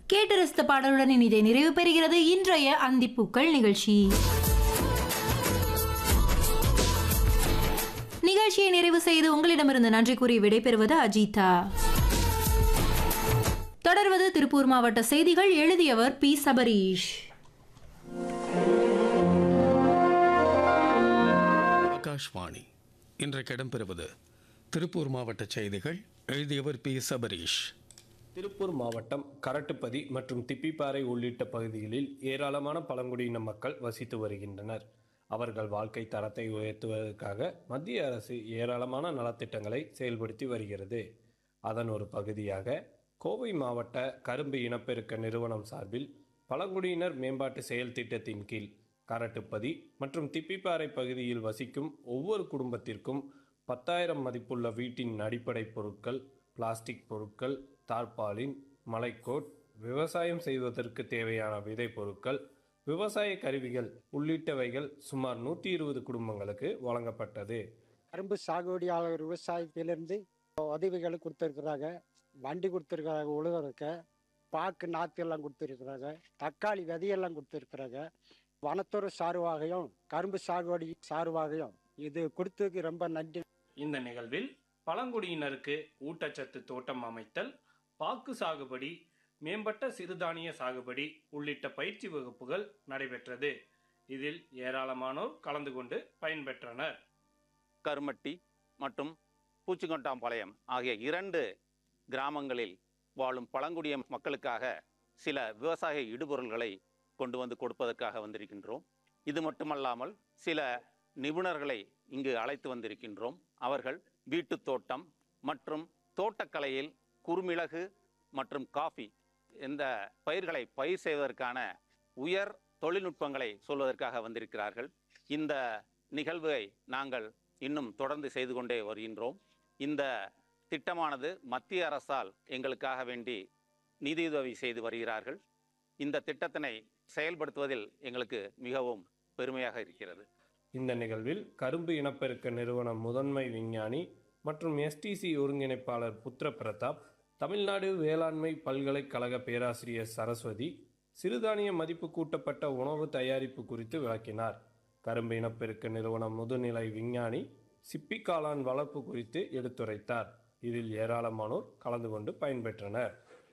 கேட்டு ரசித்த பாடலுடன் இனிதை நிறைவு பெறுகிறது இன்றைய அந்திப்பூக்கள் நிகழ்ச்சி நிகழ்ச்சியை நிறைவு செய்து உங்களிடமிருந்து நன்றி கூறி விடைபெறுவது அஜிதா தொடர்வது திருப்பூர் மாவட்ட செய்திகள் எழுதியவர் பி சபரீஷ் ஆகாஷ்வாணி இன்றைக்கு இடம்பெறுவது திருப்பூர் மாவட்ட செய்திகள் எழுதியவர் பி சபரீஷ் திருப்பூர் மாவட்டம் கரட்டுப்பதி மற்றும் திப்பிப்பாறை உள்ளிட்ட பகுதிகளில் ஏராளமான பழங்குடியின மக்கள் வசித்து வருகின்றனர் அவர்கள் வாழ்க்கை தரத்தை உயர்த்துவதற்காக மத்திய அரசு ஏராளமான நலத்திட்டங்களை செயல்படுத்தி வருகிறது அதன் ஒரு பகுதியாக கோவை மாவட்ட கரும்பு இனப்பெருக்க நிறுவனம் சார்பில் பழங்குடியினர் மேம்பாட்டு செயல் திட்டத்தின் கீழ் கரட்டுப்பதி மற்றும் திப்பிப்பாறை பகுதியில் வசிக்கும் ஒவ்வொரு குடும்பத்திற்கும் பத்தாயிரம் மதிப்புள்ள வீட்டின் அடிப்படை பொருட்கள் பிளாஸ்டிக் பொருட்கள் தார்பாலின் மலைக்கோட் விவசாயம் செய்வதற்கு தேவையான விதை பொருட்கள் விவசாய கருவிகள் உள்ளிட்டவைகள் சுமார் நூற்றி இருபது குடும்பங்களுக்கு வழங்கப்பட்டது கரும்பு சாகுபடியாளர் விவசாயத்திலிருந்து உதவிகள் கொடுத்துருக்குறாங்க வண்டி கொடுத்துருக்குறாங்க உழுதுறக்க பாக்கு நாற்று எல்லாம் கொடுத்துருக்குறாங்க தக்காளி விதையெல்லாம் கொடுத்துருக்குறாங்க வனத்துறை சார்பாகையும் கரும்பு சாகுபடி சார்பாகையும் இது கொடுத்ததுக்கு ரொம்ப நன்றி இந்த நிகழ்வில் பழங்குடியினருக்கு ஊட்டச்சத்து தோட்டம் அமைத்தல் பாக்கு சாகுபடி மேம்பட்ட சிறுதானிய சாகுபடி உள்ளிட்ட பயிற்சி வகுப்புகள் நடைபெற்றது இதில் ஏராளமானோர் கலந்து கொண்டு பயன்பெற்றனர் கருமட்டி மற்றும் பூச்சிக்கொண்டாம்பாளையம் ஆகிய இரண்டு கிராமங்களில் வாழும் பழங்குடிய மக்களுக்காக சில விவசாய இடுபொருள்களை கொண்டு வந்து கொடுப்பதற்காக வந்திருக்கின்றோம் இது மட்டுமல்லாமல் சில நிபுணர்களை இங்கு அழைத்து வந்திருக்கின்றோம் அவர்கள் வீட்டுத் தோட்டம் மற்றும் தோட்டக்கலையில் குறுமிளகு மற்றும் காஃபி இந்த பயிர்களை பயிர் செய்வதற்கான உயர் தொழில்நுட்பங்களை சொல்வதற்காக வந்திருக்கிறார்கள் இந்த நிகழ்வை நாங்கள் இன்னும் தொடர்ந்து செய்து கொண்டே வருகின்றோம் இந்த திட்டமானது மத்திய அரசால் எங்களுக்காக வேண்டி நிதியுதவி செய்து வருகிறார்கள் இந்த திட்டத்தினை செயல்படுத்துவதில் எங்களுக்கு மிகவும் பெருமையாக இருக்கிறது இந்த நிகழ்வில் கரும்பு இனப்பெருக்க நிறுவன முதன்மை விஞ்ஞானி மற்றும் எஸ்டிசி ஒருங்கிணைப்பாளர் புத்திர பிரதாப் தமிழ்நாடு வேளாண்மை பல்கலைக்கழக பேராசிரியர் சரஸ்வதி சிறுதானிய மதிப்பு கூட்டப்பட்ட உணவு தயாரிப்பு குறித்து விளக்கினார் கரும்பு இனப்பெருக்க நிறுவன முதுநிலை விஞ்ஞானி சிப்பி காளான் வளர்ப்பு குறித்து எடுத்துரைத்தார் இதில் ஏராளமானோர் கலந்து கொண்டு பயன்பெற்றனர்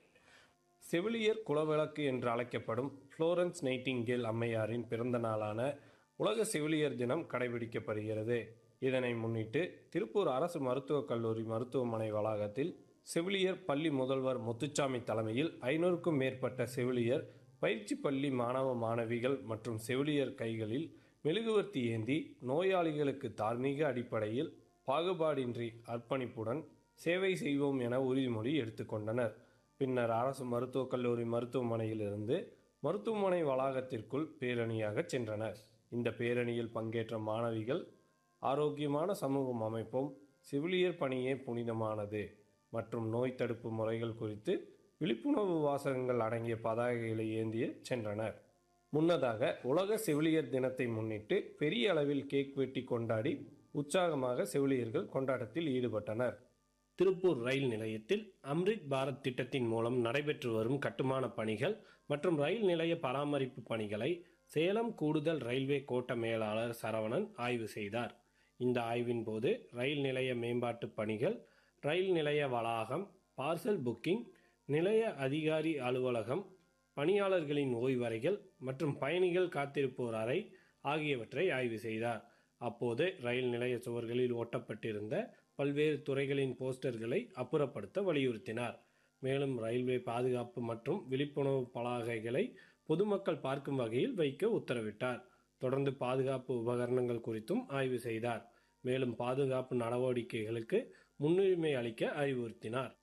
செவிலியர் குலவிளக்கு என்று அழைக்கப்படும் ஃப்ளோரன்ஸ் நைட்டிங்கேல் அம்மையாரின் பிறந்த நாளான உலக செவிலியர் தினம் கடைபிடிக்கப்படுகிறது இதனை முன்னிட்டு திருப்பூர் அரசு மருத்துவக் கல்லூரி மருத்துவமனை வளாகத்தில் செவிலியர் பள்ளி முதல்வர் முத்துச்சாமி தலைமையில் ஐநூறுக்கும் மேற்பட்ட செவிலியர் பயிற்சி பள்ளி மாணவ மாணவிகள் மற்றும் செவிலியர் கைகளில் மெழுகுவர்த்தி ஏந்தி நோயாளிகளுக்கு தார்மீக அடிப்படையில் பாகுபாடின்றி அர்ப்பணிப்புடன் சேவை செய்வோம் என உறுதிமொழி எடுத்துக்கொண்டனர் பின்னர் அரசு மருத்துவக் கல்லூரி மருத்துவமனையிலிருந்து மருத்துவமனை வளாகத்திற்குள் பேரணியாக சென்றனர் இந்த பேரணியில் பங்கேற்ற மாணவிகள் ஆரோக்கியமான சமூகம் அமைப்போம் செவிலியர் பணியே புனிதமானது மற்றும் நோய் தடுப்பு முறைகள் குறித்து விழிப்புணர்வு வாசகங்கள் அடங்கிய பதாகைகளை ஏந்திய சென்றனர் முன்னதாக உலக செவிலியர் தினத்தை முன்னிட்டு பெரிய அளவில் கேக் வெட்டி கொண்டாடி உற்சாகமாக செவிலியர்கள் கொண்டாட்டத்தில் ஈடுபட்டனர் திருப்பூர் ரயில் நிலையத்தில் அம்ரித் பாரத் திட்டத்தின் மூலம் நடைபெற்று வரும் கட்டுமான பணிகள் மற்றும் ரயில் நிலைய பராமரிப்பு பணிகளை சேலம் கூடுதல் ரயில்வே கோட்ட மேலாளர் சரவணன் ஆய்வு செய்தார் இந்த ஆய்வின் போது ரயில் நிலைய மேம்பாட்டு பணிகள் ரயில் நிலைய வளாகம் பார்சல் புக்கிங் நிலைய அதிகாரி அலுவலகம் பணியாளர்களின் ஓய்வறைகள் மற்றும் பயணிகள் காத்திருப்போர் அறை ஆகியவற்றை ஆய்வு செய்தார் அப்போது ரயில் நிலைய சுவர்களில் ஒட்டப்பட்டிருந்த பல்வேறு துறைகளின் போஸ்டர்களை அப்புறப்படுத்த வலியுறுத்தினார் மேலும் ரயில்வே பாதுகாப்பு மற்றும் விழிப்புணர்வு பலகைகளை பொதுமக்கள் பார்க்கும் வகையில் வைக்க உத்தரவிட்டார் தொடர்ந்து பாதுகாப்பு உபகரணங்கள் குறித்தும் ஆய்வு செய்தார் மேலும் பாதுகாப்பு நடவடிக்கைகளுக்கு முன்னுரிமை அளிக்க அறிவுறுத்தினார்